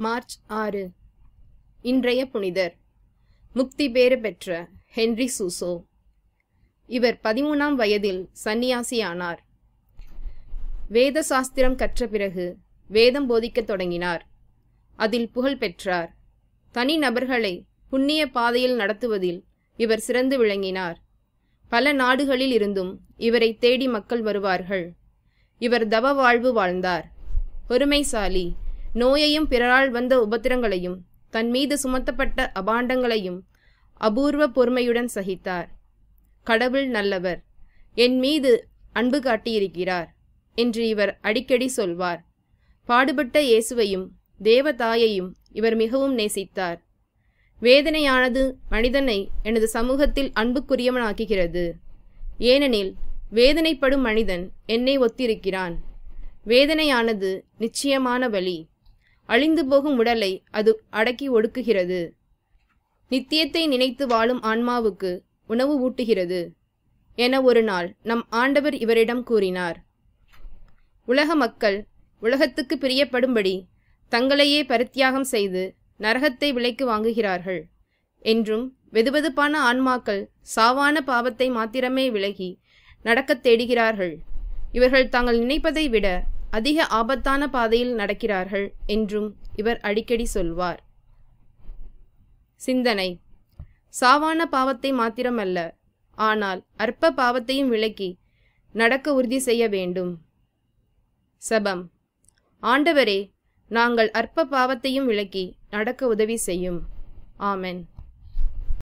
March ஆறு இன்றைய புனிதர் முக்தி பேறு பெற்ற ஹென்றி சூசோ இவர் பதிமூணாம் வயதில் சந்நியாசியானார் வேத சாஸ்திரம் கற்ற பிறகு வேதம் போதிக்கத் தொடங்கினார் அதில் புகழ் பெற்றார் தனி நபர்களை புண்ணிய பாதையில் நடத்துவதில் இவர் சிறந்து விளங்கினார் பல நாடுகளில் இருந்தும் இவரை தேடி மக்கள் வருவார்கள் இவர் தவ வாழ்வு வாழ்ந்தார் பொறுமைசாலி நோயையும் பிறரால் வந்த உபத்திரங்களையும் தன் மீது சுமத்தப்பட்ட அபாண்டங்களையும் அபூர்வ பொறுமையுடன் சகித்தார் கடவுள் நல்லவர் என் மீது அன்பு காட்டியிருக்கிறார் என்று இவர் அடிக்கடி சொல்வார் பாடுபட்ட இயேசுவையும் தேவதாயையும் இவர் மிகவும் நேசித்தார் வேதனையானது மனிதனை எனது சமூகத்தில் அன்புக்குரியவனாக்குகிறது ஏனெனில் வேதனைப்படும் மனிதன் என்னை ஒத்திருக்கிறான் வேதனையானது நிச்சயமான வழி அழிந்து போகும் உடலை அது அடக்கி ஒடுக்குகிறது நித்தியத்தை நினைத்து வாழும் ஆன்மாவுக்கு உணவு ஊட்டுகிறது என ஒரு நாள் நம் ஆண்டவர் இவரிடம் கூறினார் உலக மக்கள் உலகத்துக்கு பிரியப்படும்படி தங்களையே பரித்தியாகம் செய்து நரகத்தை விலைக்கு வாங்குகிறார்கள் என்றும் வெதுவெதுப்பான ஆன்மாக்கள் சாவான பாவத்தை மாத்திரமே விலகி நடக்கத் தேடுகிறார்கள் இவர்கள் தாங்கள் நினைப்பதை விட அதிக ஆபத்தான பாதையில் நடக்கிறார்கள் என்றும் இவர் அடிக்கடி சொல்வார் சிந்தனை சாவான பாவத்தை மாத்திரமல்ல ஆனால் அற்ப பாவத்தையும் விலக்கி நடக்க உறுதி செய்ய வேண்டும் சபம் ஆண்டவரே நாங்கள் அற்ப பாவத்தையும் விலக்கி நடக்க உதவி செய்யும் ஆமென்